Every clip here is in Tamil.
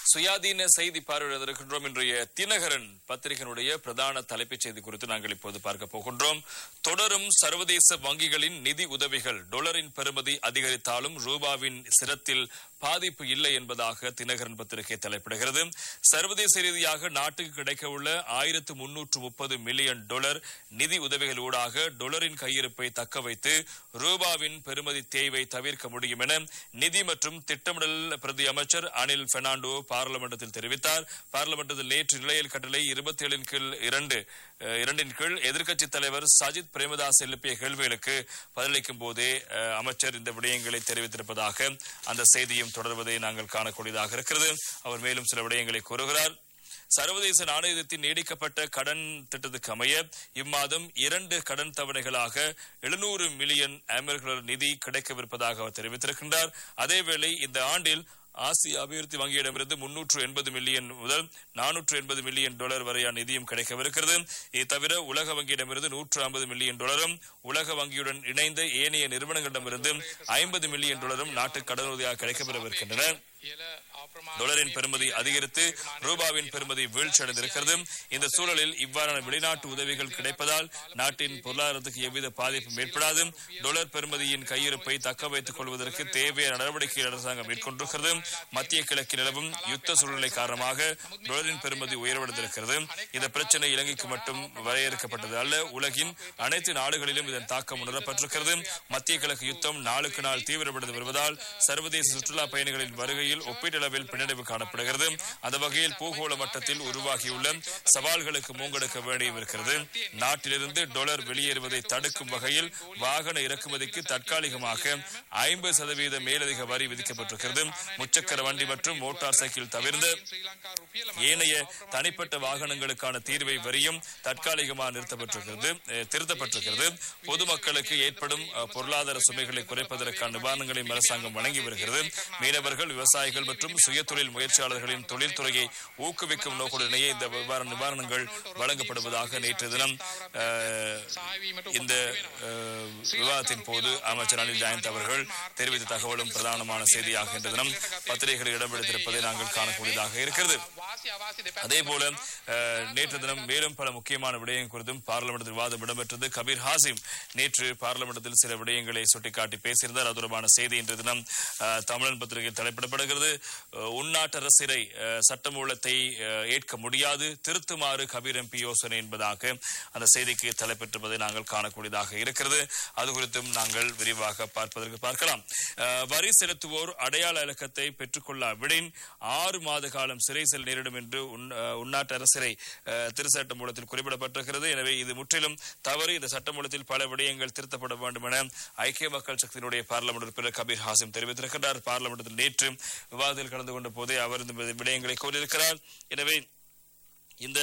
சுயாதீன செய்தி பார்வையிட இருக்கின்றோம் இன்றைய தினகரன் பத்திரிகையினுடைய பிரதான தலைப்புச் செய்தி குறித்து நாங்கள் இப்போது பார்க்க போகின்றோம் தொடரும் சர்வதேச வங்கிகளின் நிதி உதவிகள் டொலரின் பெறுமதி அதிகரித்தாலும் ரூபாவின் சிரத்தில் பாதிப்பு இல்லை என்பதாக தினகரன் பத்திரிகை தலைப்பிடுகிறது சர்வதேச ரீதியாக நாட்டுக்கு கிடைக்கவுள்ள ஆயிரத்து முன்னூற்று முப்பது மில்லியன் டாலர் நிதி உதவிகள் ஊடாக டொலரின் கையிருப்பை தக்க வைத்து ரூபாவின் பெறுமதி தேய்வை தவிர்க்க முடியும் என நிதி மற்றும் திட்டமிடல் பிரதி அமைச்சர் அனில் பெர்னாண்டோ பார்லிமெண்டத்தில் தெரிவித்தார் பார்லிமெண்டத்தில் நேற்று நிலையில் கட்டளை இருபத்தி ஏழின் கீழ் இரண்டு அஹ், இரண்டின் கீழ் எதிர்க்கட்சித் தலைவர் சஜித் பிரேமதாஸ் எழுப்பிய கேள்விகளுக்கு பதிலளிக்கும் போதே அஹ், அமைச்சர் இந்த விடயங்களை தெரிவித்திருப்பதாக அந்த செய்தியும் தொடர்வதை நாங்கள் காணக்கூடியதாக இருக்கிறது அவர் மேலும் சில விடயங்களை கூறுகிறார் சர்வதேச நாணயத்தின் நீடிக்கப்பட்ட கடன் திட்டத்துக்கு அமைய இம்மாதம் இரண்டு கடன் தவணைகளாக எழுநூறு மில்லியன் அமெரிக்க டாலர் நிதி கிடைக்கவிருப்பதாக அவர் தெரிவித்திருக்கின்றார் அதேவேளை இந்த ஆண்டில் ஆசிய அபிவிருத்தி வங்கியிடமிருந்து முன்னூற்று எண்பது மில்லியன் முதல் நானூற்று எண்பது மில்லியன் டாலர் வரையான நிதியும் கிடைக்கவிருக்கிறது இது தவிர உலக வங்கியிடமிருந்து நூற்று ஐம்பது மில்லியன் டாலரும் உலக வங்கியுடன் இணைந்த ஏனைய நிறுவனங்களிடமிருந்து ஐம்பது மில்லியன் டாலரும் நாட்டுக்கு கடனுதவியாக கிடைக்கப்பெறவிருக்கின்றன டாலரின் பெறுமதி அதிகரித்து ரூபாவின் பெறுமதி வீழ்ச்சியடைந்திருக்கிறது இந்த சூழலில் இவ்வாறான வெளிநாட்டு உதவிகள் கிடைப்பதால் நாட்டின் பொருளாதாரத்துக்கு எவ்வித பாதிப்பும் ஏற்படாது டாலர் பெறுமதியின் கையிருப்பை தக்க வைத்துக் கொள்வதற்கு தேவையான நடவடிக்கைகள் அரசாங்கம் மேற்கொண்டிருக்கிறது மத்திய கிழக்கில் நிலவும் யுத்த சூழ்நிலை காரணமாக டாலரின் பெறுமதி உயர்வடைந்திருக்கிறது இந்த பிரச்சனை இலங்கைக்கு மட்டும் வரையறுக்கப்பட்டது அல்ல உலகின் அனைத்து நாடுகளிலும் இதன் தாக்கம் உணரப்பட்டிருக்கிறது மத்திய கிழக்கு யுத்தம் நாளுக்கு நாள் தீவிரமடைந்து வருவதால் சர்வதேச சுற்றுலா பயணிகளின் வருகையில் ஒப்பீட்டளவில் பின்னடைவு காணப்படுகிறது அந்த வகையில் பூகோள மட்டத்தில் உருவாகியுள்ள சவால்களுக்கு மூங்கெடுக்க வேண்டியிருக்கிறது நாட்டிலிருந்து டொலர் வெளியேறுவதை தடுக்கும் வகையில் வாகன இறக்குமதிக்கு தற்காலிகமாக ஐம்பது சதவீத மேலதிக வரி விதிக்கப்பட்டிருக்கிறது முச்சக்கர வண்டி மற்றும் மோட்டார் சைக்கிள் தவிர்ந்த ஏனைய தனிப்பட்ட வாகனங்களுக்கான தீர்வை வரியும் தற்காலிகமாக நிறுத்தப்பட்டிருக்கிறது அஹ், திருத்தப்பட்டிருக்கிறது பொதுமக்களுக்கு ஏற்படும் அஹ், பொருளாதார சுமைகளை குறைப்பதற்கான நிவாரணங்களையும் அரசாங்கம் வழங்கி வருகிறது மீனவர்கள் விவசாயிகள் மற்றும் சுயதொழில் முயற்சியாளர்களின் தொழில்துறையை ஊக்குவிக்கும் நோக்குடனேயே இந்த விவகார நிவாரணங்கள் வழங்கப்படுவதாக நேற்று தினம் அஹ், இந்த அஹ், விவாதத்தின் போது அமைச்சர் அனில் ஜெயந்த் அவர்கள் தெரிவித்த தகவலும் பிரதானமான செய்தியாக இன்று தினம் பத்திரிகைகளில் இடம்பெடுத்திருப்பதை நாங்கள் காணக்கூடியதாக இருக்கிறது அதே போல அஹ், நேற்று தினம் மேலும் பல முக்கியமான விடயங்கள் குறித்தும் பார்லிமெண்டத்தில் விவாதம் இடம்பெற்றது கபீர் ஹாசிம் நேற்று பார்லிமெண்டத்தில் சில விடயங்களை சுட்டிக்காட்டி பேசியிருந்தார் அது தொடர்பான செய்தி இன்று தினம் அஹ், தமிழன் பத்திரிகையில் தலைப்பிடப்படுகிறது அஹ், உள்நாட்டு அரசியலை அஹ், சட்டமூலத்தை அஹ், ஏற்க முடியாது திருத்துமாறு கபீர் எம்பி யோசனை என்பதாக அந்த செய்திக்கு தலைப்பெற்றிருப்பதை நாங்கள் காணக்கூடியதாக இருக்கிறது அது குறித்தும் நாங்கள் விரிவாக பார்ப்பதற்கு பார்க்கலாம் அஹ், வரி செலுத்துவோர் அடையாள இலக்கத்தை பெற்றுக்கொள்ளாவிடின் ஆறு மாத காலம் சிறை செல் நேரிடும் என்று உன்- அஹ், உள்நாட்டு அரசியலை அஹ், திருச்சட்ட மூலத்தில் குறிப்பிடப்பட்டிருக்கிறது எனவே இது முற்றிலும் தவறு இந்த சட்டமூலத்தில் பல விடயங்கள் திருத்தப்பட வேண்டும் என ஐக்கிய மக்கள் சக்தியினுடைய பார்லமெண்ட் உறுப்பினர் கபீர் ஹாசிம் தெரிவித்திருக்கிறார் பார்லமெண்டத்தில் நேற்று விவாதத்தில் கலந்து கொண்ட போதே அவர் இந்த விடயங்களை கூறியிருக்கிறார் எனவே இந்த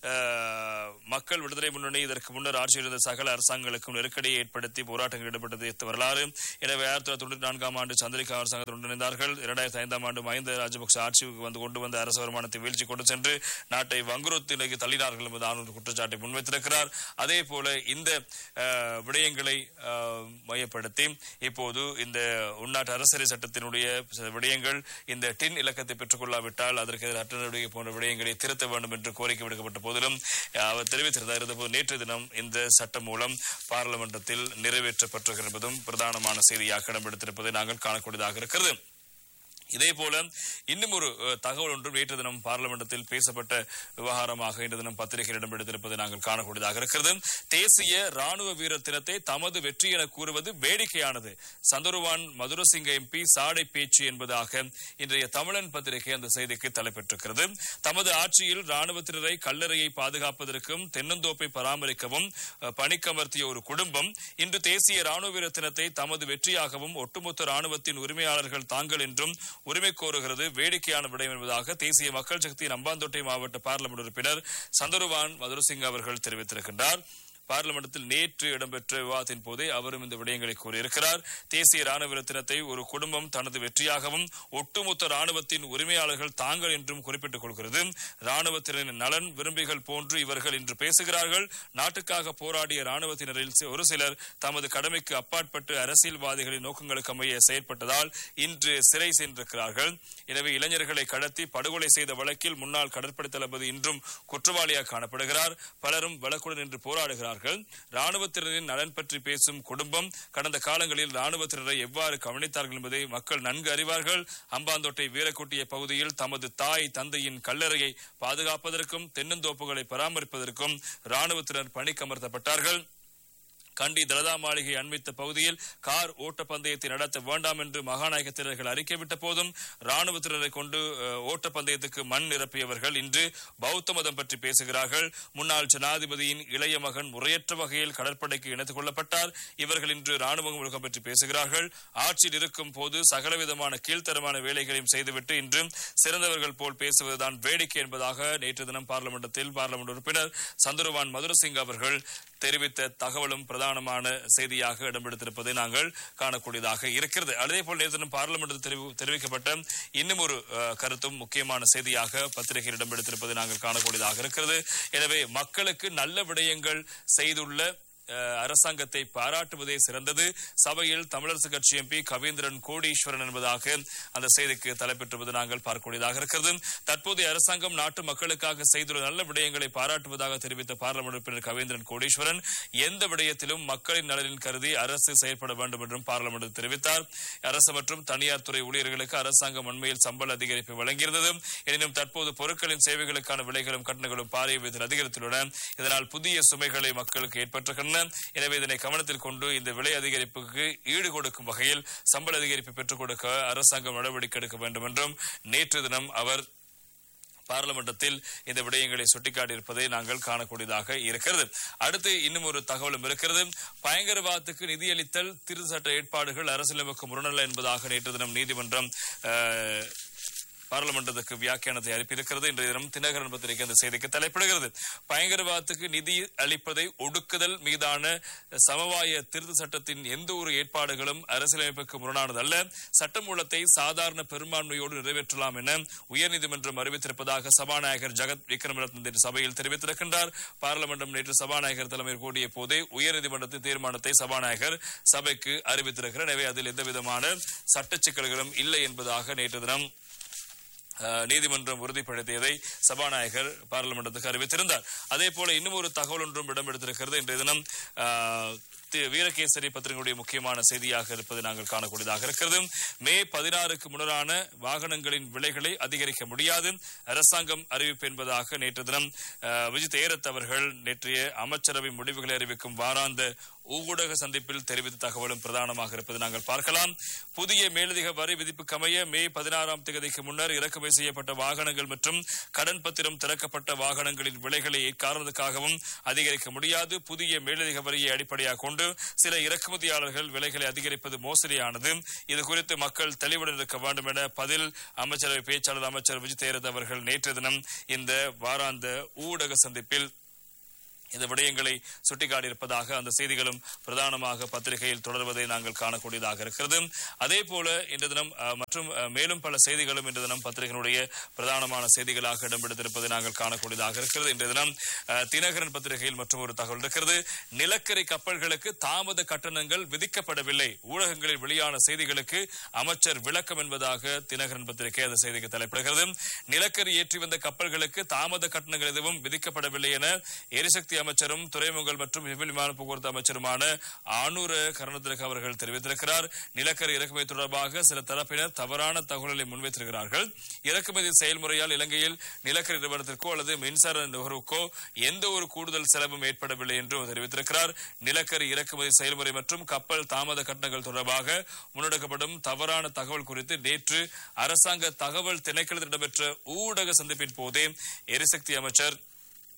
அஹ், மக்கள் விடுதலை முன்னணி இதற்கு முன்னர் ஆட்சியில் இருந்த சகல அரசாங்கங்களுக்கும் நெருக்கடியை ஏற்படுத்தி போராட்டங்கள் ஈடுபட்டது இந்த வரலாறு எனவே ஆயிரத்தி தொள்ளாயிரத்தி தொண்ணூற்றி நான்காம் ஆண்டு சந்திரிகா அரசாங்கத்தில் இணைந்தார்கள் இரண்டாயிரத்தி ஐந்தாம் ஆண்டு மஹிந்த ராஜபக்ச ஆட்சிக்கு வந்து கொண்டு வந்த அரசு வருமானத்தை வீழ்ச்சி கொண்டு சென்று நாட்டை வங்குரோத்து நிலைக்கு தள்ளினார்கள் என்பது ஆனூர் குற்றச்சாட்டை முன்வைத்திருக்கிறார் அதே போல இந்த அஹ், விடயங்களை அஹ், மையப்படுத்தி இப்போது இந்த உள்நாட்டு அரசியலை சட்டத்தினுடைய சில விடயங்கள் இந்த டின் இலக்கத்தை பெற்றுக்கொள்ளாவிட்டால் அதற்கு எதிராக அற்ற நடவடிக்கை போன்ற விடயங்களை திருத்த வேண்டும் என்று கோரிக்கை விடுக்கப்பட்ட போதிலும் அஹ், அவர் தெரிவித்திருந்தார் இருந்தபோது நேற்று தினம் இந்த சட்டம் மூலம் பாராளுமன்றத்தில் நிறைவேற்றப்பட்டிருக்கிறது என்பதும் பிரதானமான செய்தியாக இடம்பெடுத்திருப்பதை நாங்கள் காணக்கூடியதாக இருக்கிறது இதே போல இன்னும் ஒரு அஹ், தகவல் ஒன்றும் நேற்று தினம் பார்லிமெண்டத்தில் பேசப்பட்ட விவகாரமாக இன்று தினம் பத்திரிகையில் இடம்பெடுத்திருப்பதை நாங்கள் காணக்கூடியதாக இருக்கிறது தேசிய ராணுவ வீரர் தினத்தை தமது வெற்றி என கூறுவது வேடிக்கையானது சந்துருவான் மதுரசிங்க எம்பி சாடை பேச்சு என்பதாக இன்றைய தமிழன் பத்திரிகை அந்த செய்திக்கு தலைப்பெற்றிருக்கிறது தமது ஆட்சியில் ராணுவத்தினரை கல்லறையை பாதுகாப்பதற்கும் தென்னந்தோப்பை பராமரிக்கவும் அஹ், பணிக்கமர்த்திய ஒரு குடும்பம் இன்று தேசிய ராணுவ வீரர் தினத்தை தமது வெற்றியாகவும் ஒட்டுமொத்த ராணுவத்தின் உரிமையாளர்கள் தாங்கள் என்றும் உரிமை கோருகிறது வேடிக்கையான விடயம் என்பதாக தேசிய மக்கள் சக்தியின் அம்பாந்தோட்டை மாவட்ட பார்லமெண்ட் உறுப்பினர் சந்தருவான் மதுரசிங் அவர்கள் தெரிவித்திருக்கின்றார் பார்லிமெண்டத்தில் நேற்று இடம்பெற்ற விவாதத்தின் போதே அவரும் இந்த விடயங்களை கூறியிருக்கிறார் தேசிய ராணுவ தினத்தை ஒரு குடும்பம் தனது வெற்றியாகவும் ஒட்டுமொத்த ராணுவத்தின் உரிமையாளர்கள் தாங்கள் என்றும் குறிப்பிட்டுக் கொள்கிறது ராணுவத்தினரின் நலன் விரும்பிகள் போன்று இவர்கள் இன்று பேசுகிறார்கள் நாட்டுக்காக போராடிய ராணுவத்தினரில் சி- ஒரு சிலர் தமது கடமைக்கு அப்பாற்பட்டு அரசியல்வாதிகளின் நோக்கங்களுக்கு அமைய செயற்பட்டதால் இன்று சிறை சென்றிருக்கிறார்கள் எனவே இளைஞர்களை கடத்தி படுகொலை செய்த வழக்கில் முன்னாள் கடற்படை தளபதி இன்றும் குற்றவாளியாக காணப்படுகிறார் பலரும் வழக்குடன் இன்று போராடுகிறார்கள் ராணுவத்தினரின் நலன் பற்றி பேசும் குடும்பம் கடந்த காலங்களில் ராணுவத்தினரை எவ்வாறு கவனித்தார்கள் என்பதை மக்கள் நன்கு அறிவார்கள் அம்பாந்தோட்டை வீரக்குட்டிய பகுதியில் தமது தாய் தந்தையின் கல்லறையை பாதுகாப்பதற்கும் தென்னந்தோப்புகளை பராமரிப்பதற்கும் ராணுவத்தினர் பணிக்கமர்த்தப்பட்டார்கள் கண்டி தலதா மாளிகை அண்மித்த பகுதியில் கார் ஓட்டப்பந்தயத்தை நடத்த வேண்டாம் என்று மகாநாயகத்தினர்கள் அறிக்கை விட்ட போதும் ராணுவத்தினரை கொண்டு அஹ், ஓட்டப்பந்தயத்துக்கு மண் நிரப்பியவர்கள் இன்று பௌத்த மதம் பற்றி பேசுகிறார்கள் முன்னாள் ஜனாதிபதியின் இளைய மகன் முறையற்ற வகையில் கடற்படைக்கு இணைத்துக் கொள்ளப்பட்டார் இவர்கள் இன்று ராணுவ முழுக்கம் பற்றி பேசுகிறார்கள் ஆட்சியில் இருக்கும் போது சகலவிதமான கீழ்த்தரமான வேலைகளையும் செய்துவிட்டு இன்று சிறந்தவர்கள் போல் பேசுவதுதான் வேடிக்கை என்பதாக நேற்று தினம் பார்லிமெண்டத்தில் பார்லிமெண்ட் உறுப்பினர் சந்துருவான் மதுரசிங் அவர்கள் தெரிவித்த தகவலும் பிரதானமான செய்தியாக இடம்பெடுத்திருப்பதை நாங்கள் காணக்கூடியதாக இருக்கிறது அதே போல் நேற்று தினம் பார்லிமெண்டில் தெரிவி- தெரிவிக்கப்பட்ட இன்னும் ஒரு அஹ், கருத்தும் முக்கியமான செய்தியாக பத்திரிகையில் இடம்பெடுத்திருப்பதை நாங்கள் காணக்கூடியதாக இருக்கிறது எனவே மக்களுக்கு நல்ல விடயங்கள் செய்துள்ள அஹ், அரசாங்கத்தை பாராட்டுவதே சிறந்தது சபையில் தமிழரசு கட்சி எம்பி கவீந்திரன் கோடீஸ்வரன் என்பதாக அந்த செய்திக்கு தலைப்பெற்றுவது நாங்கள் பார்க்கக்கூடியதாக இருக்கிறது தற்போதைய அரசாங்கம் நாட்டு மக்களுக்காக செய்துள்ள நல்ல விடயங்களை பாராட்டுவதாக தெரிவித்த பார்லிமெண்ட் உறுப்பினர் கவேந்திரன் கோடீஸ்வரன் எந்த விடயத்திலும் மக்களின் நலனின் கருதி அரசு செயற்பட வேண்டும் என்றும் பார்லிமெண்டில் தெரிவித்தார் அரசு மற்றும் தனியார் துறை ஊழியர்களுக்கு அரசாங்கம் அண்மையில் சம்பள அதிகரிப்பு வழங்கியிருந்தது எனினும் தற்போது பொருட்களின் சேவைகளுக்கான விலைகளும் கட்டணங்களும் பாரிய விதத்தில் அதிகரித்துள்ளன இதனால் புதிய சுமைகளை மக்களுக்கு ஏற்பட்டிருக்கின்றன எனவே இதனை கவனத்தில் கொண்டு இந்த விலை அதிகரிப்புக்கு ஈடு கொடுக்கும் வகையில் சம்பள அதிகரிப்பு பெற்றுக் கொடுக்க அரசாங்கம் நடவடிக்கை எடுக்க வேண்டும் என்றும் நேற்று தினம் அவர் பார்லிமெண்டத்தில் இந்த விடயங்களை சுட்டிக்காட்டியிருப்பதை நாங்கள் காணக்கூடியதாக இருக்கிறது அடுத்து இன்னும் ஒரு தகவலும் இருக்கிறது பயங்கரவாதத்துக்கு நிதியளித்தல் திருத்த சட்ட ஏற்பாடுகள் அரசியலமைப்பு முரணல்ல என்பதாக நேற்று தினம் நீதிமன்றம் அஹ், பார்லிமெண்டத்துக்கு வியாக்கியானத்தை அனுப்பியிருக்கிறது இன்றைய தினம் தினகரன் பத்திரிகை அந்த செய்திக்கு தலைப்பிடுகிறது பயங்கரவாதத்துக்கு நிதி அளிப்பதை ஒடுக்குதல் மீதான சமவாய திருத்த சட்டத்தின் எந்த ஒரு ஏற்பாடுகளும் அரசியலமைப்புக்கு முரணானதல்ல சட்டமூலத்தை சாதாரண பெரும்பான்மையோடு நிறைவேற்றலாம் என உயர்நீதிமன்றம் அறிவித்திருப்பதாக சபாநாயகர் ஜெகத் விக்ரமரத்ன இன்று சபையில் தெரிவித்திருக்கின்றார் பார்லிமெண்டம் நேற்று சபாநாயகர் தலைமையில் கூடிய போதே உயர்நீதிமன்றத்தின் தீர்மானத்தை சபாநாயகர் சபைக்கு அறிவித்திருக்கிறார் எனவே அதில் எந்த விதமான சட்ட சிக்கல்களும் இல்லை என்பதாக நேற்று தினம் அஹ், நீதிமன்றம் உறுதிப்படுத்தியதை சபாநாயகர் பார்லிமெண்டத்துக்கு அறிவித்திருந்தார் அதே போல இன்னும் ஒரு தகவல் ஒன்றும் இடம்பெடுத்திருக்கிறது இன்றைய தினம் அஹ், தி- வீரகேசரி பத்திரிகையுடைய முக்கியமான செய்தியாக இருப்பது நாங்கள் காணக்கூடியதாக இருக்கிறது மே பதினாறுக்கு முன்னரான வாகனங்களின் விலைகளை அதிகரிக்க முடியாது அரசாங்கம் அறிவிப்பு என்பதாக நேற்று தினம் அஹ், விஜித் ஏரத் அவர்கள் நேற்றைய அமைச்சரவை முடிவுகளை அறிவிக்கும் வாராந்த ஊடக சந்திப்பில் தெரிவித்த தகவலும் பிரதானமாக இருப்பது நாங்கள் பார்க்கலாம் புதிய மேலதிக வரி விதிப்புக்கமைய மே பதினாறாம் தேதிக்கு முன்னர் இறக்குமதி செய்யப்பட்ட வாகனங்கள் மற்றும் கடன் பத்திரம் திறக்கப்பட்ட வாகனங்களின் விலைகளை காரணத்துக்காகவும் அதிகரிக்க முடியாது புதிய மேலதிக வரியை அடிப்படையாக கொண்டு சில இறக்குமதியாளர்கள் விலைகளை அதிகரிப்பது மோசடியானது இது குறித்து மக்கள் தெளிவுடன் இருக்க வேண்டும் என பதில் அமைச்சரவை பேச்சாளர் அமைச்சர் விஜய் தேரத் அவர்கள் நேற்று தினம் இந்த வாராந்த ஊடக சந்திப்பில் இந்த விடயங்களை சுட்டிக்காட்டியிருப்பதாக அந்த செய்திகளும் பிரதானமாக பத்திரிகையில் தொடர்வதை நாங்கள் காணக்கூடியதாக இருக்கிறது அதே போல இன்று தினம் அஹ், மற்றும் அஹ், மேலும் பல செய்திகளும் இன்று தினம் பத்திரிகையினுடைய பிரதானமான செய்திகளாக இடம்பெடுத்திருப்பதை நாங்கள் காணக்கூடியதாக இருக்கிறது இன்றைய தினம் அஹ், தினகரன் பத்திரிகையில் மற்றும் ஒரு தகவல் இருக்கிறது நிலக்கரி கப்பல்களுக்கு தாமத கட்டணங்கள் விதிக்கப்படவில்லை ஊடகங்களில் வெளியான செய்திகளுக்கு அமைச்சர் விளக்கம் என்பதாக தினகரன் பத்திரிகை அந்த செய்திக்கு தலைப்பிடுகிறது நிலக்கரி ஏற்றி வந்த கப்பல்களுக்கு தாமத கட்டணங்கள் எதுவும் விதிக்கப்படவில்லை என எரிசக்தி அமைச்சரும் துறைமுகங்கள் மற்றும் சிவில் விமான போக்குவரத்து அமைச்சருமான ஆனூர கருணத்திற்கு அவர்கள் தெரிவித்திருக்கிறார் நிலக்கரி இறக்குமதி தொடர்பாக சில தரப்பினர் தவறான தகவல்களை முன்வைத்திருக்கிறார்கள் இறக்குமதி செயல்முறையால் இலங்கையில் நிலக்கரி நிறுவனத்திற்கோ அல்லது மின்சார நுகர்வுக்கோ எந்த ஒரு கூடுதல் செலவும் ஏற்படவில்லை என்றும் தெரிவித்திருக்கிறார் நிலக்கரி இறக்குமதி செயல்முறை மற்றும் கப்பல் தாமத கட்டணங்கள் தொடர்பாக முன்னெடுக்கப்படும் தவறான தகவல் குறித்து நேற்று அரசாங்க தகவல் திணைக்களத்தில் இடம்பெற்ற ஊடக சந்திப்பின் போதே எரிசக்தி அமைச்சர்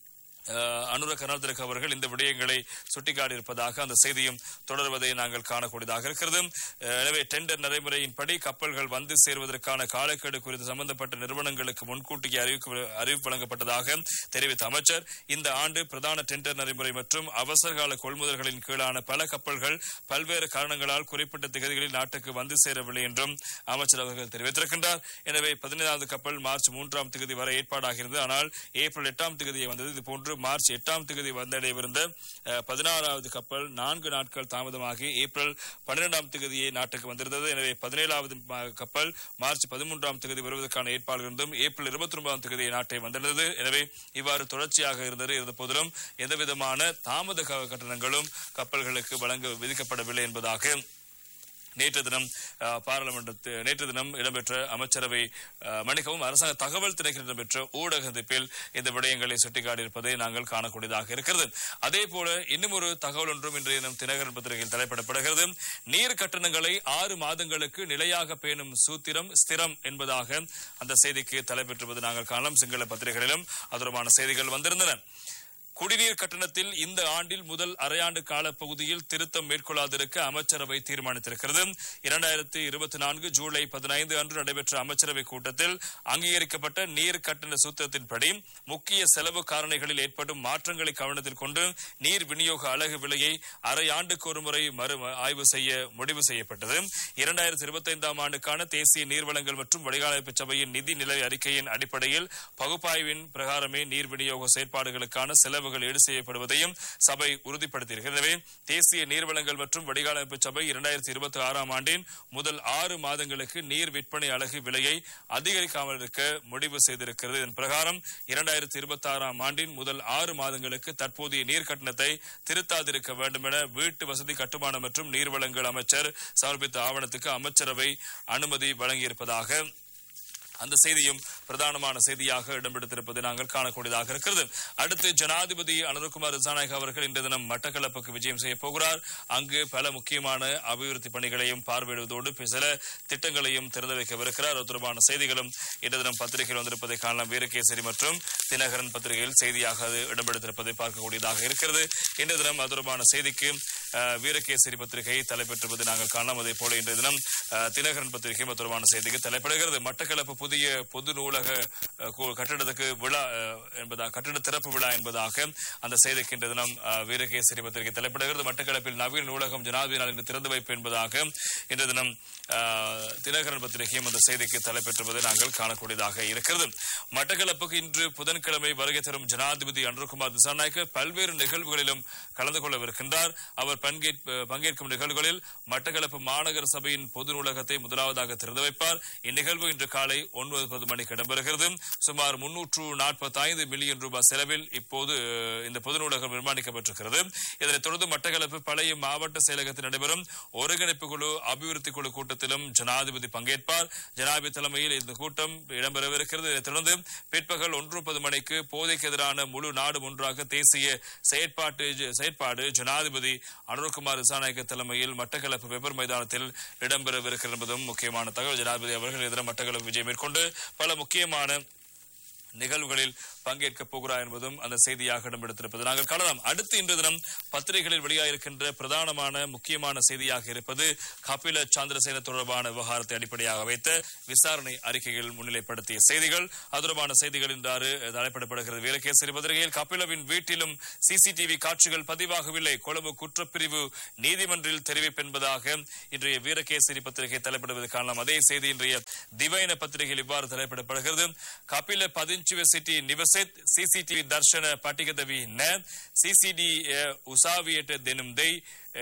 அஹ், அனுர கருணாதிலக் அவர்கள் இந்த விடயங்களை சுட்டிக்காட்டியிருப்பதாக அந்த செய்தியும் தொடர்வதை நாங்கள் காணக்கூடியதாக இருக்கிறது அஹ், எனவே டெண்டர் நடைமுறையின்படி கப்பல்கள் வந்து சேர்வதற்கான காலக்கெடு குறித்து சம்பந்தப்பட்ட நிறுவனங்களுக்கு முன்கூட்டியே அறிவிப்பு அறிவிப்பு வழங்கப்பட்டதாக தெரிவித்த அமைச்சர் இந்த ஆண்டு பிரதான டெண்டர் நடைமுறை மற்றும் அவசரகால கொள்முதல்களின் கீழான பல கப்பல்கள் பல்வேறு காரணங்களால் குறிப்பிட்ட திகதிகளில் நாட்டுக்கு வந்து சேரவில்லை என்றும் அமைச்சர் அவர்கள் தெரிவித்திருக்கின்றார் எனவே பதினைந்தாவது கப்பல் மார்ச் மூன்றாம் திகதி வரை ஏற்பாடாகிறது ஆனால் ஏப்ரல் எட்டாம் திகதியை வந்தது இதுபோன்று மார்ச் எட்டாம் திகதி வந்தடையவிருந்த அஹ், பதினாறாவது கப்பல் நான்கு நாட்கள் தாமதமாகி ஏப்ரல் பன்னிரெண்டாம் திகதியை நாட்டுக்கு வந்திருந்தது எனவே பதினேழாவது ம- கப்பல் மார்ச் பதிமூன்றாம் திகதி வருவதற்கான ஏற்பாடு இருந்தும் ஏப்ரல் இருபத்தி ஒன்பதாம் திகதியை நாட்டை வந்திருந்தது எனவே இவ்வாறு தொடர்ச்சியாக இருந்தது இருந்த போதிலும் எந்தவிதமான தாமத க- கட்டணங்களும் கப்பல்களுக்கு வழங்க விதிக்கப்படவில்லை என்பதாக நேற்று தினம் அஹ், பாராளுமன்றத்தில் நேற்று தினம் இடம்பெற்ற அமைச்சரவை அஹ், மன்னிக்கவும் அரசாங்க தகவல் திணைக்கள் இடம்பெற்ற ஊடக சந்திப்பில் இந்த விடயங்களை சுட்டிக்காட்டியிருப்பதை நாங்கள் காணக்கூடியதாக இருக்கிறது அதே போல இன்னும் ஒரு தகவல் ஒன்றும் இன்றைய தினம் தினகரன் பத்திரிகையில் தலைப்பிடப்படுகிறது நீர் கட்டணங்களை ஆறு மாதங்களுக்கு நிலையாக பேணும் சூத்திரம் ஸ்திரம் என்பதாக அந்த செய்திக்கு தலைப்பெற்றிருப்பது நாங்கள் காணலாம் சிங்கள பத்திரிகைகளிலும் அதற்கான செய்திகள் வந்திருந்தன குடிநீர் கட்டணத்தில் இந்த ஆண்டில் முதல் அரையாண்டு கால பகுதியில் திருத்தம் மேற்கொள்ளாதிருக்க அமைச்சரவை தீர்மானித்திருக்கிறது இரண்டாயிரத்தி இருபத்தி நான்கு ஜூலை பதினைந்து அன்று நடைபெற்ற அமைச்சரவை கூட்டத்தில் அங்கீகரிக்கப்பட்ட நீர் கட்டண சூத்திரத்தின்படி முக்கிய செலவு காரணிகளில் ஏற்படும் மாற்றங்களை கவனத்தில் கொண்டு நீர் விநியோக அலகு விலையை அரை ஆண்டுக்கு ஒருமுறை மறு ஆய்வு செய்ய முடிவு செய்யப்பட்டது இரண்டாயிரத்தி இருபத்தி ஐந்தாம் ஆண்டுக்கான தேசிய நீர்வளங்கள் மற்றும் வடிகாலமைப்பு சபையின் நிதி நிலை அறிக்கையின் அடிப்படையில் பகுப்பாய்வின் பிரகாரமே நீர் விநியோக செயற்பாடுகளுக்கான செலவுகள் ஈடு செய்யப்படுவதையும் சபை உறுதிப்படுத்தியிருக்கிறது எனவே தேசிய நீர்வளங்கள் மற்றும் வடிகாலமைப்பு சபை இரண்டாயிரத்தி இருபத்தி ஆறாம் ஆண்டின் முதல் ஆறு மாதங்களுக்கு நீர் விற்பனை அலகு விலையை அதிகரிக்காமல் இருக்க முடிவு செய்திருக்கிறது இதன் பிரகாரம் இரண்டாயிரத்தி இருபத்தி ஆறாம் ஆண்டின் முதல் ஆறு மாதங்களுக்கு தற்போதைய நீர் கட்டணத்தை திருத்தாதிருக்க வேண்டும் என வீட்டு வசதி கட்டுமான மற்றும் நீர்வளங்கள் அமைச்சர் சமர்ப்பித்த ஆவணத்துக்கு அமைச்சரவை அனுமதி வழங்கியிருப்பதாக அந்த செய்தியும் பிரதானமான செய்தியாக இடம்பெடுத்திருப்பதை நாங்கள் காணக்கூடியதாக இருக்கிறது அடுத்து ஜனாதிபதி அனுர்குமார் திசாநாயக் அவர்கள் இன்று தினம் மட்டக்களப்புக்கு விஜயம் செய்ய போகிறார் அங்கு பல முக்கியமான அபிவிருத்தி பணிகளையும் பார்வையிடுவதோடு சில திட்டங்களையும் திறந்து வைக்கவிருக்கிறார் அது தொடர்பான செய்திகளும் இன்று தினம் பத்திரிகையில் வந்திருப்பதை காணலாம் வீரகேசரி மற்றும் தினகரன் பத்திரிகையில் செய்தியாக அது இடம்பெடுத்திருப்பதை பார்க்கக்கூடியதாக இருக்கிறது இன்று தினம் அது தொடர்பான செய்திக்கு அஹ், வீரகேசரி பத்திரிகை தலைப்பெற்றிருப்பதை நாங்கள் காணலாம் அதே போல இன்றைய தினம் அஹ், தினகரன் பத்திரிகையும் அது தொடர்பான செய்திக்கு தலைப்படுகிறது மட்டக்களப்பு புதிய பொது நூலக அஹ், கு- கட்டிடத்துக்கு விழா அஹ், என்பதாக கட்டிட திறப்பு விழா என்பதாக அந்த செய்திக்கு இன்றைய தினம் அஹ், வீரகேசரி பத்திரிகை தலைப்படுகிறது மட்டக்களப்பில் நவீன நூலகம் ஜனாதிபதி நாள் இன்று திறந்து வைப்பு என்பதாக இன்றைய தினம் அஹ், தினகரன் பத்திரிகையும் அந்த செய்திக்கு தலைப்பெற்றுவதை நாங்கள் காணக்கூடியதாக இருக்கிறது மட்டக்களப்புக்கு இன்று புதன்கிழமை வருகை தரும் ஜனாதிபதி அன்ருகுமார் திசாநாயக்க பல்வேறு நிகழ்வுகளிலும் கலந்து கொள்ளவிருக்கின்றார் அவர் பங்கேற்ப பங்கேற்கும் நிகழ்வுகளில் மட்டக்களப்பு மாநகர சபையின் பொது நூலகத்தை முதலாவதாக திறந்து வைப்பார் இந்நிகழ்வு இன்று காலை ஒன்பது மணிக்கு இடம்பெறுகிறது சுமார் முன்னூற்று நாற்பத்தி ஐந்து மில்லியன் ரூபாய் செலவில் இப்போது அஹ், இந்த பொது நூலகம் நிர்மாணிக்கப்பட்டிருக்கிறது இதனைத் தொடர்ந்து மட்டக்களப்பு பழைய மாவட்ட செயலகத்தில் நடைபெறும் ஒருங்கிணைப்பு குழு அபிவிருத்தி குழு கூட்டத்திலும் ஜனாதிபதி பங்கேற்பார் ஜனாதிபதி தலைமையில் இந்த கூட்டம் இடம்பெறவிருக்கிறது இதைத் தொடர்ந்து பிற்பகல் ஒன்று முப்பது மணிக்கு போதைக்கு எதிரான முழு நாடு ஒன்றாக தேசிய செயற்பாட்டு செயற்பாடு ஜனாதிபதி அனுர்குமார் திசாநாயக்க தலைமையில் மட்டக்களப்பு வெப்பர் மைதானத்தில் இடம்பெறவிருக்கிறது என்பதும் முக்கியமான தகவல் ஜனாதிபதி அவர்கள் எதிராக மட்டக்களப்பு விஜயம் மேற்கொண்டு பல முக்கியமான நிகழ்வுகளில் பங்கேற்கப் போகிறார் என்பதும் அந்த செய்தியாக இடம்பெடுத்திருப்பது நாங்கள் காணலாம் அடுத்து இன்று தினம் பத்திரிகைகளில் வெளியாகிருக்கின்ற பிரதானமான முக்கியமான செய்தியாக இருப்பது கபில சந்திரசேன தொடர்பான விவகாரத்தை அடிப்படையாக வைத்த விசாரணை அறிக்கைகள் முன்னிலைப்படுத்திய செய்திகள் அது தொடர்பான செய்திகள் இன்றாறு தலைப்பிடப்படுகிறது வீரகேசரி பத்திரிகையில் கபிலவின் வீட்டிலும் சிசிடிவி காட்சிகள் பதிவாகவில்லை கொழும்பு குற்றப்பிரிவு நீதிமன்றில் தெரிவிப்பு என்பதாக இன்றைய வீரகேசரி பத்திரிகை தலைப்பிடுவது காணலாம் அதே செய்தி இன்றைய திவைன பத்திரிகையில் இவ்வாறு தலைப்பிடப்படுகிறது கபில பதிஞ்சுவ சிட்டி நிவசித் சிசிடிவி தர்ஷன பட்டிகதவி ந சிசிடி උසාවියට දෙනම් දෙයි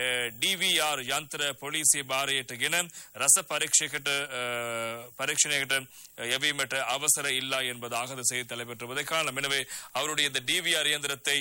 ඩීවර් යන්ත්‍ර පොලිසිය භාරයට ගෙන රස පරීක්ෂකට பரீட்சணைகிட்ட எவீமட்ட அவசர இல்லா என்பதாக அந்த செய்தி தலைப்பெற்றுவதை காணலாம் எனவே அவருடைய இந்த டிவிஆர் இயந்திரத்தை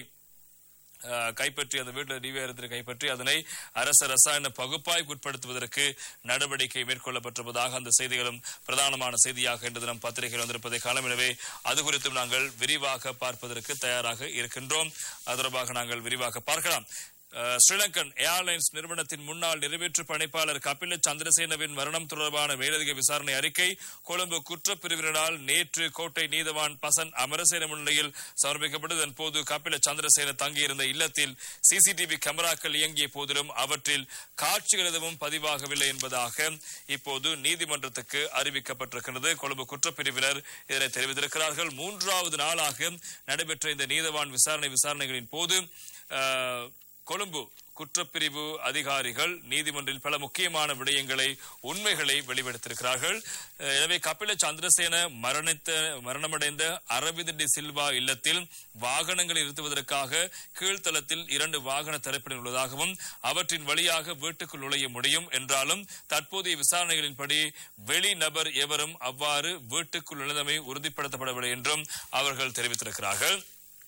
அஹ், கைப்பற்றி அந்த வீட்டில் டிவிஆரத்தில் கைப்பற்றி அதனை அரச ரசாயன பகுப்பாய்வு உட்படுத்துவதற்கு நடவடிக்கை மேற்கொள்ளப்பட்டிருப்பதாக அந்த செய்திகளும் பிரதானமான செய்தியாக இன்று தினம் பத்திரிகையில் வந்திருப்பதை காலம் எனவே அது குறித்தும் நாங்கள் விரிவாக பார்ப்பதற்கு தயாராக இருக்கின்றோம் அது தொடர்பாக நாங்கள் விரிவாக பார்க்கலாம் அஹ், ஸ்ரீலங்கன் ஏர்லைன்ஸ் நிறுவனத்தின் முன்னாள் நிறைவேற்று பணிப்பாளர் கபில சந்திரசேனவின் மரணம் தொடர்பான மேலதிக விசாரணை அறிக்கை கொழும்பு குற்றப்பிரிவினரால் நேற்று கோட்டை நீதவான் பசன் அமரசேன முன்னிலையில் சமர்ப்பிக்கப்பட்டது இதன் போது கபில சந்திரசேன தங்கியிருந்த இல்லத்தில் சிசிடிவி கேமராக்கள் இயங்கிய போதிலும் அவற்றில் காட்சிகள் எதுவும் பதிவாகவில்லை என்பதாக இப்போது நீதிமன்றத்துக்கு அறிவிக்கப்பட்டிருக்கிறது கொழும்பு குற்றப்பிரிவினர் இதனை தெரிவித்திருக்கிறார்கள் மூன்றாவது நாளாக நடைபெற்ற இந்த நீதவான் விசாரணை விசாரணைகளின் போது அஹ், கொழும்பு குற்றப்பிரிவு அதிகாரிகள் நீதிமன்றில் பல முக்கியமான விடயங்களை உண்மைகளை வெளிப்படுத்தியிருக்கிறார்கள் அஹ், எனவே கபில சந்திரசேன மரணித்த மரணமடைந்த அரவிந்த் டி சில்வா இல்லத்தில் வாகனங்களை நிறுத்துவதற்காக கீழ்த்தளத்தில் இரண்டு வாகன தரப்பினர் உள்ளதாகவும் அவற்றின் வழியாக வீட்டுக்குள் நுழைய முடியும் என்றாலும் தற்போதைய விசாரணைகளின்படி வெளிநபர் எவரும் அவ்வாறு வீட்டுக்குள் நுழைந்தமை உறுதிப்படுத்தப்படவில்லை என்றும் அவர்கள் தெரிவித்திருக்கிறார்கள்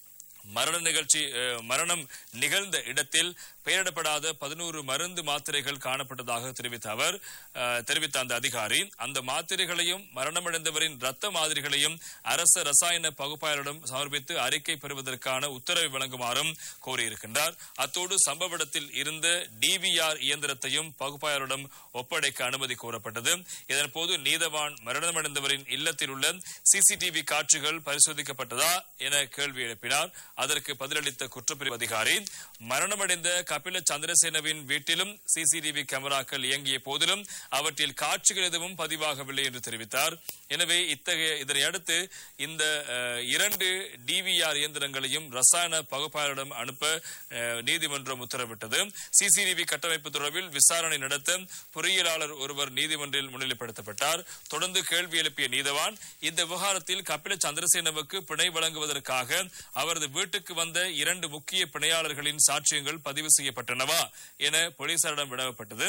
மரண நிகழ்ச்சி அஹ், மரணம் நிகழ்ந்த இடத்தில் பெயரிடப்படாத பதினோரு மருந்து மாத்திரைகள் காணப்பட்டதாக தெரிவித்த அவர் அஹ், தெரிவித்த அந்த அதிகாரி அந்த மாத்திரைகளையும் மரணமடைந்தவரின் ரத்த மாதிரிகளையும் அரச ரசாயன பகுப்பாளரிடம் சமர்ப்பித்து அறிக்கை பெறுவதற்கான உத்தரவை வழங்குமாறும் கோரியிருக்கின்றார் அத்தோடு சம்பவ இடத்தில் இருந்த டிவிஆர் இயந்திரத்தையும் பகுப்பாளரிடம் ஒப்படைக்க அனுமதி கோரப்பட்டது இதன்போது நீதவான் மரணமடைந்தவரின் இல்லத்தில் உள்ள சிசிடிவி காட்சிகள் பரிசோதிக்கப்பட்டதா என கேள்வி எழுப்பினார் அதற்கு பதிலளித்த குற்றப்பிரிவு அதிகாரி மரணமடைந்த கபில சந்திரசேனவின் வீட்டிலும் சிசிடிவி கேமராக்கள் இயங்கிய போதிலும் அவற்றில் காட்சிகள் எதுவும் பதிவாகவில்லை என்று தெரிவித்தார் எனவே இத்தகைய இதனை அடுத்து இந்த அஹ், இரண்டு டிவிஆர் இயந்திரங்களையும் ரசாயன பகுப்பாளரிடம் அனுப்ப அஹ், நீதிமன்றம் உத்தரவிட்டது சிசிடிவி கட்டமைப்பு தொடர்பில் விசாரணை நடத்த பொறியியலாளர் ஒருவர் நீதிமன்றில் முன்னிலைப்படுத்தப்பட்டார் தொடர்ந்து கேள்வி எழுப்பிய நீதவான் இந்த விவகாரத்தில் கபில சந்திரசேனவுக்கு பிணை வழங்குவதற்காக அவரது வீட்டுக்கு வந்த இரண்டு முக்கிய பிணையாளர்களின் சாட்சியங்கள் பதிவு செய்யப்பட்டனவா என போலீசாரிடம் வினவப்பட்டது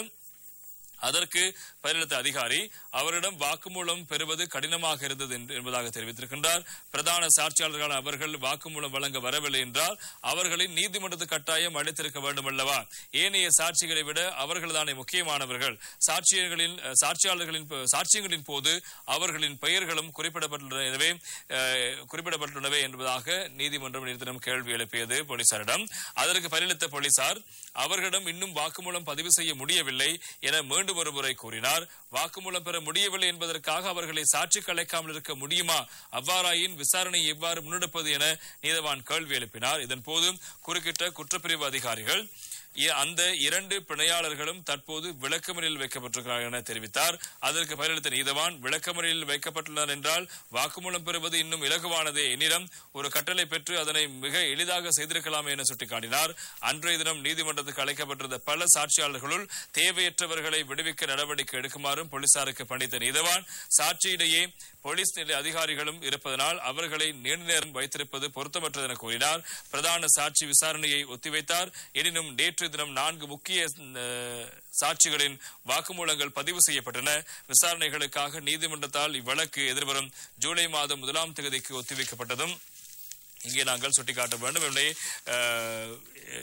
அதற்கு பதிலளித்த அதிகாரி அவரிடம் வாக்குமூலம் பெறுவது கடினமாக இருந்தது என்று- என்பதாக தெரிவித்திருக்கின்றார் பிரதான சாட்சியாளர்களான அவர்கள் வாக்குமூலம் வழங்க வரவில்லை என்றால் அவர்களை நீதிமன்றத்து கட்டாயம் அளித்திருக்க வேண்டும் அல்லவா ஏனைய சாட்சிகளை விட அவர்கள்தானே முக்கியமானவர்கள் சாட்சியர்களின் அஹ், சாட்சியாளர்களின் ப- சாட்சியங்களின் போது அவர்களின் பெயர்களும் குறிப்பிடப்பட்டுள்ளன எனவே அஹ், குறிப்பிடப்பட்டுள்ளனவே என்பதாக நீதிமன்றம் நேற்று தினம் கேள்வி எழுப்பியது போலீசாரிடம் அதற்கு பதிலளித்த போலீசார் அவர்களிடம் இன்னும் வாக்குமூலம் பதிவு செய்ய முடியவில்லை என மீண்டும் ஒரு முறை கூறினார் வாக்குமூலம் பெற முடியவில்லை என்பதற்காக அவர்களை சாட்சி கலைக்காமல் இருக்க முடியுமா அவ்வாறாயின் விசாரணை எவ்வாறு முன்னெடுப்பது என நீதவான் கேள்வி எழுப்பினார் இதன் போது குறுக்கிட்ட குற்றப்பிரிவு அதிகாரிகள் இ- அந்த இரண்டு பிணையாளர்களும் தற்போது விளக்கமறியலில் வைக்கப்பட்டிருக்கிறார்கள் என தெரிவித்தார் அதற்கு பதிலளித்த நீதவான் விளக்கமறியலில் வைக்கப்பட்டுள்ளனர் என்றால் வாக்குமூலம் பெறுவது இன்னும் இலகுவானதே என்னிடம் ஒரு கட்டளை பெற்று அதனை மிக எளிதாக செய்திருக்கலாமே என சுட்டிக்காட்டினார் அன்றைய தினம் நீதிமன்றத்துக்கு அழைக்கப்பட்டிருந்த பல சாட்சியாளர்களுள் தேவையற்றவர்களை விடுவிக்க நடவடிக்கை எடுக்குமாறும் போலீசாருக்கு பணித்த நீதவான் சாட்சியிடையே போலீஸ் நிலை அதிகாரிகளும் இருப்பதனால் அவர்களை நீண்ட நேரம் வைத்திருப்பது பொருத்தமற்றது என கூறினார் பிரதான சாட்சி விசாரணையை ஒத்திவைத்தார் எனினும் நேற்று தினம் நான்கு முக்கிய அஹ், சாட்சிகளின் வாக்குமூலங்கள் பதிவு செய்யப்பட்டன விசாரணைகளுக்காக நீதிமன்றத்தால் இவ்வழக்கு எதிர்வரும் ஜூலை மாதம் முதலாம் தேதிக்கு ஒத்திவைக்கப்பட்டதும் இங்கே நாங்கள் சுட்டிக்காட்ட வேண்டும் இல்லை அஹ்,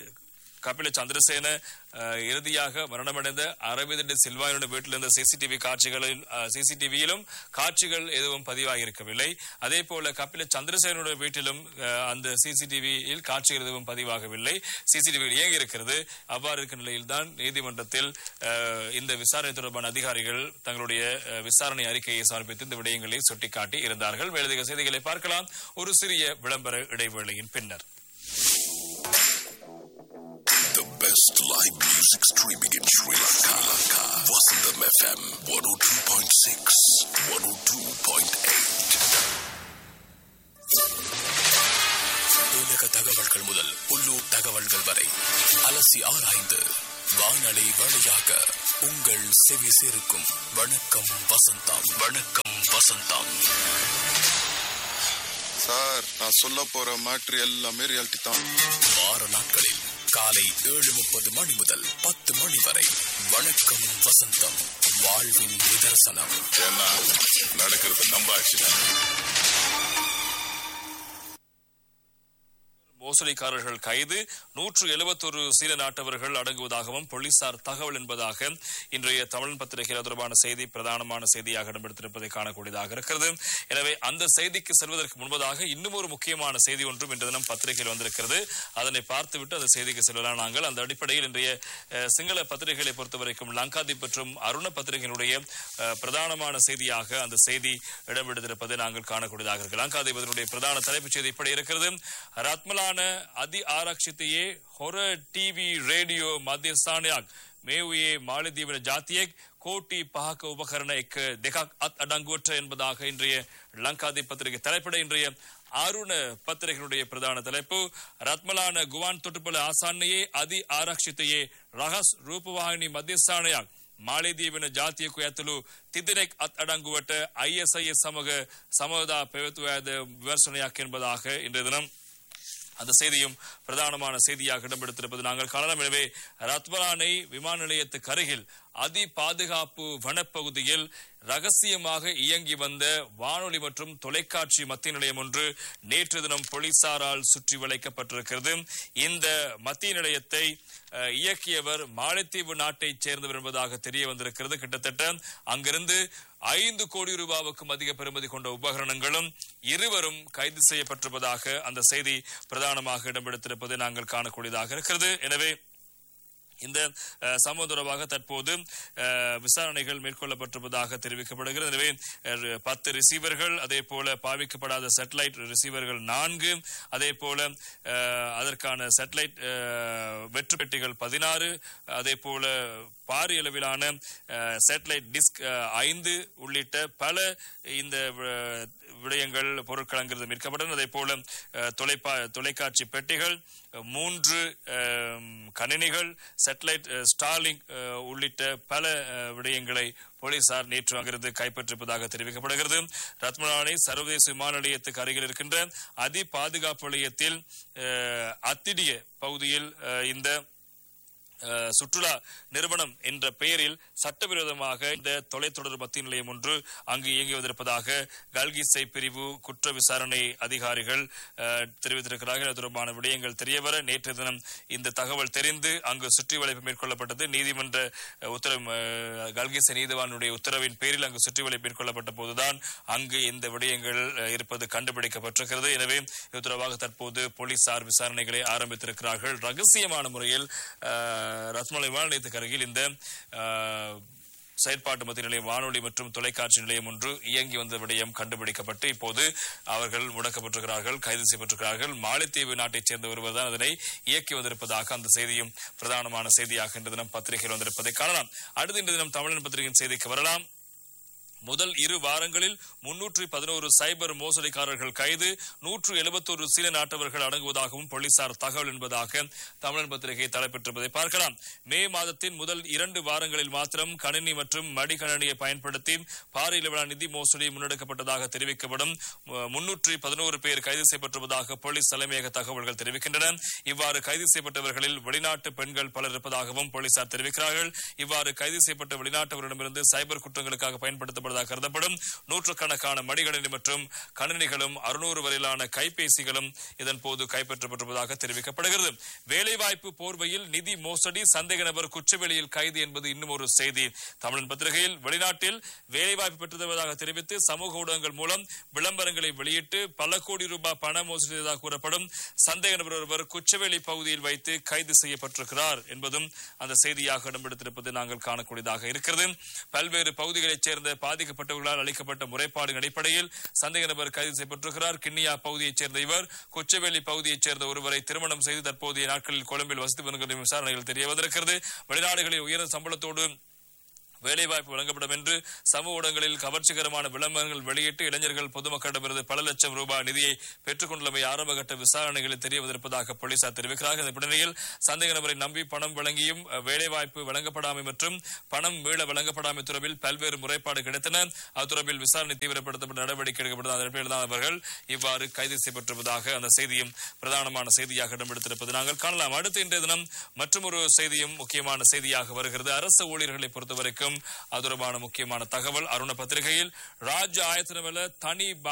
கபில சந்திரசேன அஹ், இறுதியாக மரணமடைந்த அரவிந்த் சில்வாயினுடைய வீட்டில் இருந்த சிசிடிவி காட்சிகளில் சிசிடிவியிலும் காட்சிகள் எதுவும் பதிவாகி இருக்கவில்லை அதே போல கபில சந்திரசேனுடைய வீட்டிலும் அஹ், அந்த சிசிடிவியில் காட்சிகள் எதுவும் பதிவாகவில்லை சிசிடிவி இயங்கி இருக்கிறது அவ்வாறு இருக்கிற நிலையில்தான் நீதிமன்றத்தில் அஹ், இந்த விசாரணை தொடர்பான அதிகாரிகள் தங்களுடைய அஹ், விசாரணை அறிக்கையை சமர்ப்பித்து இந்த விடயங்களை சுட்டிக்காட்டி இருந்தார்கள் மேலதிக செய்திகளை பார்க்கலாம் ஒரு சிறிய விளம்பர இடைவேளையின் பின்னர் The best live music streaming in Sri Lanka. Vasantham FM 102.6, 102.8. உலக தகவல்கள் முதல் உள்ளூர் தகவல்கள் வரை அலசி ஆராய்ந்து வானலை வழியாக உங்கள் செவி சேர்க்கும் வணக்கம் வசந்தம் வணக்கம் வசந்தம் சார் நான் சொல்ல போற மேட்ரு எல்லாமே ரியாலிட்டி தான் வார நாட்களில் காலை ஏழு முப்பது மணி முதல் பத்து மணி வரை வணக்கம் வசந்தம் வாழ்வின் நிதர்சனம் ஏன்னா நடக்கிறது நம்ம ஆக்சுவலா மோசடிக்காரர்கள் கைது நூற்று எழுபத்தொரு சீன நாட்டவர்கள் அடங்குவதாகவும் போலீசார் தகவல் என்பதாக இன்றைய தமிழ் பத்திரிகையில் தொடர்பான செய்தி பிரதானமான செய்தியாக இடம்பெடுத்திருப்பதை காணக்கூடியதாக இருக்கிறது எனவே அந்த செய்திக்கு செல்வதற்கு முன்பதாக இன்னும் ஒரு முக்கியமான செய்தி ஒன்றும் இன்று தினம் பத்திரிகையில் வந்திருக்கிறது அதனை பார்த்துவிட்டு அந்த செய்திக்கு செல்லலாம் நாங்கள் அந்த அடிப்படையில் இன்றைய அஹ், சிங்கள பத்திரிகைகளை பொறுத்தவரைக்கும் லங்காதீப் மற்றும் அருண பத்திரிகையினுடைய அஹ், பிரதானமான செய்தியாக அந்த செய்தி இடம்பெடுத்திருப்பதை நாங்கள் காணக்கூடியதாக இருக்கு லங்காதீப் அதனுடைய பிரதான தலைப்புச் செய்தி இப்படி இருக்கிறது ரத்மலான அதி ஆரක්ෂිතයේ හොර ටීවී රේඩියෝ මධ්‍යස්ථානයක් මේවයේ මාලදීවන ජාතියෙක් கோட்டி பஹக்க உபகரண எக்க දෙකක් அத் அடங்குவற்ற என்பதாக இன்றைய லங்காதி பத்திரிகை தலைப்பட இன்றைய ஆருண பத்திரிகையினுடைய பிரதான தலைப்பு ரத்மலான குவான் தொட்டுப்பல ආසන්නයේ අධි ආරක්ෂිතයේ රහස් රූපවාහිනී මධ්‍යස්ථානයක් මාලේදීවන ජාතියකු ඇතුළු තිදෙනෙක් අත් අඩංගුවට ISIS සමග සමවදා පැවතුව ඇද விமர்சனைයක් என்பதாக இன்றைய தினம் அந்த செய்தியும் பிரதானமான செய்தியாக இடம்பெடுத்திருப்பது நாங்கள் காணலாம் எனவே ரத்மலானை விமான நிலையத்துக்கு அருகில் அதி பாதுகாப்பு வனப்பகுதியில் ரகசியமாக இயங்கி வந்த வானொலி மற்றும் தொலைக்காட்சி மத்திய நிலையம் ஒன்று நேற்று தினம் போலீசாரால் சுற்றி வளைக்கப்பட்டிருக்கிறது இந்த மத்திய நிலையத்தை அஹ், இயக்கியவர் மாலத்தீவு நாட்டைச் சேர்ந்தவர் என்பதாக தெரிய வந்திருக்கிறது கிட்டத்தட்ட அங்கிருந்து ஐந்து கோடி ரூபாவுக்கும் அதிக பெறுமதி கொண்ட உபகரணங்களும் இருவரும் கைது செய்யப்பட்டிருப்பதாக அந்த செய்தி பிரதானமாக இடம்பெடுத்திருப்பதை நாங்கள் காணக்கூடியதாக இருக்கிறது எனவே இந்த அஹ், சம்பவம் தொடர்பாக தற்போது அஹ், விசாரணைகள் மேற்கொள்ளப்பட்டிருப்பதாக தெரிவிக்கப்படுகிறது எனவே அஹ், பத்து ரிசீவர்கள் அதே போல பாவிக்கப்படாத சேட்டலைட் ரிசீவர்கள் நான்கு அதே போல அஹ், அதற்கான சேட்டலைட் அஹ், வெற்று பெட்டிகள் பதினாறு அதே போல பாரிய அளவிலான சேட்டலைட் டிஸ்க் அஹ், ஐந்து உள்ளிட்ட பல இந்த அஹ், விடயங்கள் பொருட்கள் அங்கிருந்து மீட்கப்பட்டன அதே போல அஹ், தொலைப்பா தொலைக்காட்சி பெட்டிகள் அஹ், மூன்று அஹ், கணினிகள் சேட்டலைட் ஸ்டார்லிங் அஹ், உள்ளிட்ட பல அஹ், விடயங்களை போலீசார் நேற்று அங்கிருந்து கைப்பற்றிருப்பதாக தெரிவிக்கப்படுகிறது ரத்மலானை சர்வதேச விமான நிலையத்துக்கு அருகில் இருக்கின்ற அதி பாதுகாப்பு நிலையத்தில் அஹ், அத்திடிய பகுதியில் அஹ், இந்த அஹ், சுற்றுலா நிறுவனம் என்ற பெயரில் சட்டவிரோதமாக இந்த தொலைத்தொடர் மத்திய நிலையம் ஒன்று அங்கு இயங்கி வந்திருப்பதாக கல்கிசை பிரிவு குற்ற விசாரணை அதிகாரிகள் அஹ், தெரிவித்திருக்கிறார்கள் அது தொடர்பான விடயங்கள் தெரியவர நேற்று தினம் இந்த தகவல் தெரிந்து அங்கு சுற்றி வளைப்பு மேற்கொள்ளப்பட்டது நீதிமன்ற அஹ், உத்தரவு அஹ், கல்கிசை நீதிவானுடைய உத்தரவின் பேரில் அங்கு சுற்றி வளைப்பு மேற்கொள்ளப்பட்ட போதுதான் அங்கு இந்த விடயங்கள் அஹ், இருப்பது கண்டுபிடிக்கப்பட்டிருக்கிறது எனவே இது தொடர்பாக தற்போது போலீசார் விசாரணைகளை ஆரம்பித்திருக்கிறார்கள் ரகசியமான முறையில் அஹ், ரத்மலை விமான நிலையத்துக்கு அருகில் இந்த அஹ், செயற்பாட்டு மத்திய நிலையம் வானொலி மற்றும் தொலைக்காட்சி நிலையம் ஒன்று இயங்கி வந்த விடயம் கண்டுபிடிக்கப்பட்டு இப்போது அவர்கள் முடக்கப்பட்டிருக்கிறார்கள் கைது செய்யப்பட்டிருக்கிறார்கள் மாலைத்தீவு நாட்டைச் சேர்ந்த ஒருவர் தான் அதனை இயக்கி வந்திருப்பதாக அந்த செய்தியும் பிரதானமான செய்தியாக இன்று தினம் பத்திரிகையில் வந்திருப்பதை காணலாம் அடுத்து இன்று தினம் தமிழன் பத்திரிகையின் செய்திக்கு வரலாம் முதல் இரு வாரங்களில் முன்னூற்று பதினோரு சைபர் மோசடிக்காரர்கள் கைது நூற்று எழுபத்தோரு சீன நாட்டவர்கள் அடங்குவதாகவும் போலீசார் தகவல் என்பதாக தமிழன் பத்திரிகை தலைப்பெற்றிருப்பதை பார்க்கலாம் மே மாதத்தின் முதல் இரண்டு வாரங்களில் மாத்திரம் கணினி மற்றும் மடிக்கணினியை பயன்படுத்தி பாரியளவிலான நிதி மோசடி முன்னெடுக்கப்பட்டதாக தெரிவிக்கப்படும் முன்னூற்றி பதினோரு பேர் கைது செய்யப்பட்டிருப்பதாக போலீஸ் தலைமையக தகவல்கள் தெரிவிக்கின்றன இவ்வாறு கைது செய்யப்பட்டவர்களில் வெளிநாட்டு பெண்கள் பலர் இருப்பதாகவும் போலீசார் தெரிவிக்கிறார்கள் இவ்வாறு கைது செய்யப்பட்ட வெளிநாட்டவரிடமிருந்து சைபர் குற்றங்களுக்காக பயன்படுத்தப்பட்டதாக கருதப்படும் நூற்றுக்கணக்கான மடிகணினி மற்றும் கணினிகளும் அறுநூறு வரையிலான கைபேசிகளும் இதன் போது கைப்பற்றப்பட்டிருப்பதாக தெரிவிக்கப்படுகிறது வேலைவாய்ப்பு போர்வையில் நிதி மோசடி சந்தேக நபர் குற்றவெளியில் கைது என்பது இன்னும் ஒரு செய்தி தமிழன் பத்திரிகையில் வெளிநாட்டில் வேலைவாய்ப்பு பெற்று தருவதாக தெரிவித்து சமூக ஊடகங்கள் மூலம் விளம்பரங்களை வெளியிட்டு பல கோடி ரூபாய் பண மோசடி செய்ததாக கூறப்படும் சந்தேக நபர் ஒருவர் குச்சவெளி பகுதியில் வைத்து கைது செய்யப்பட்டிருக்கிறார் என்பதும் அந்த செய்தியாக இடம்பெடுத்திருப்பது நாங்கள் காணக்கூடியதாக இருக்கிறது பல்வேறு பகுதிகளைச் சேர்ந்த பாதிக்கப்பட்டவர்களால் அளிக்கப்பட்ட முறைப்பாடு அடிப்படையில் சந்தேக நபர் கைது செய்யப்பட்டிருக்கிறார் கிண்ணியா பகுதியைச் சேர்ந்த இவர் கொச்சவெளி பகுதியைச் சேர்ந்த ஒருவரை திருமணம் செய்து தற்போதைய நாட்களில் கொழும்பில் வசித்து வருகிற விசாரணைகள் தெரிய வந்திருக்கிறது வெளிநாடுகளில் உயர்ந்த சம்பளத்தோடு வேலைவாய்ப்பு வழங்கப்படும் என்று சமூக ஊடகங்களில் கவர்ச்சிகரமான விளம்பரங்கள் வெளியிட்டு இளைஞர்கள் பொதுமக்களிடமிருந்து பல லட்சம் ரூபாய் நிதியை பெற்றுக் கொண்டுள்ளமை ஆரம்பகட்ட விசாரணைகளில் தெரிய வந்திருப்பதாக போலீசார் தெரிவிக்கிறார்கள் இந்த பின்னணியில் சந்தேக நபரை நம்பி பணம் வழங்கியும் அஹ், வேலைவாய்ப்பு வழங்கப்படாமை மற்றும் பணம் மீள வழங்கப்படாமை தொடர்பில் பல்வேறு முறைப்பாடு கிடைத்தன அது தொடர்பில் விசாரணை தீவிரப்படுத்தப்பட்ட நடவடிக்கை எடுக்கப்பட்டது அதன் பேரில் தான் அவர்கள் இவ்வாறு கைது செய்யப்பட்டிருப்பதாக அந்த செய்தியும் பிரதானமான செய்தியாக இடம்பெடுத்திருப்பது நாங்கள் காணலாம் அடுத்த இன்றைய தினம் மற்றொரு செய்தியும் முக்கியமான செய்தியாக வருகிறது அரசு ஊழியர்களை பொறுத்தவரைக்கும் அது தொடர்பான முக்கியமான தகவல் அருண பத்திரிகையில் ராஜ்ய ஆயத்தனவல தனி